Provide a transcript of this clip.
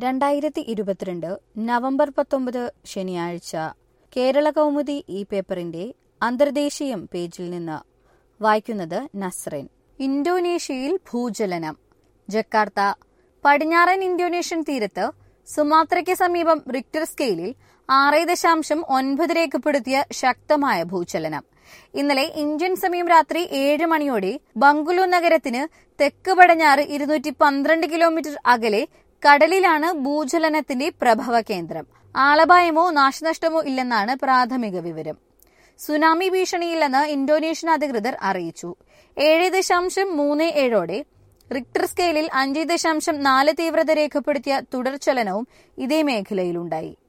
രണ്ടായിരത്തി ഇരുപത്തിരണ്ട് നവംബർ പത്തൊമ്പത് ശനിയാഴ്ച കേരള കൗമുദി ഈ പേപ്പറിന്റെ അന്തർദേശീയം പേജിൽ നിന്ന് വായിക്കുന്നത് നസ്റിൻ ഇന്തോനേഷ്യയിൽ ഭൂചലനം ജക്കാർത്ത പടിഞ്ഞാറൻ ഇന്തോനേഷ്യൻ തീരത്ത് സുമാത്രയ്ക്ക് സമീപം റിക്ടർ സ്കെയിലിൽ ആറ് ദശാംശം ഒൻപത് രേഖപ്പെടുത്തിയ ശക്തമായ ഭൂചലനം ഇന്നലെ ഇന്ത്യൻ സമയം രാത്രി ഏഴ് മണിയോടെ ബംഗുളു നഗരത്തിന് തെക്ക് പടിഞ്ഞാറ് ഇരുന്നൂറ്റി പന്ത്രണ്ട് കിലോമീറ്റർ അകലെ കടലിലാണ് ഭൂചലനത്തിന്റെ പ്രഭവ കേന്ദ്രം ആളപായമോ നാശനഷ്ടമോ ഇല്ലെന്നാണ് പ്രാഥമിക വിവരം സുനാമി ഭീഷണിയില്ലെന്ന് ഇന്തോനേഷ്യൻ അധികൃതർ അറിയിച്ചു ഏഴ് ദശാംശം മൂന്ന് ഏഴോടെ റിക്ടർ സ്കെയിലിൽ അഞ്ച് ദശാംശം നാല് തീവ്രത രേഖപ്പെടുത്തിയ തുടർചലനവും ഇതേ മേഖലയിലുണ്ടായി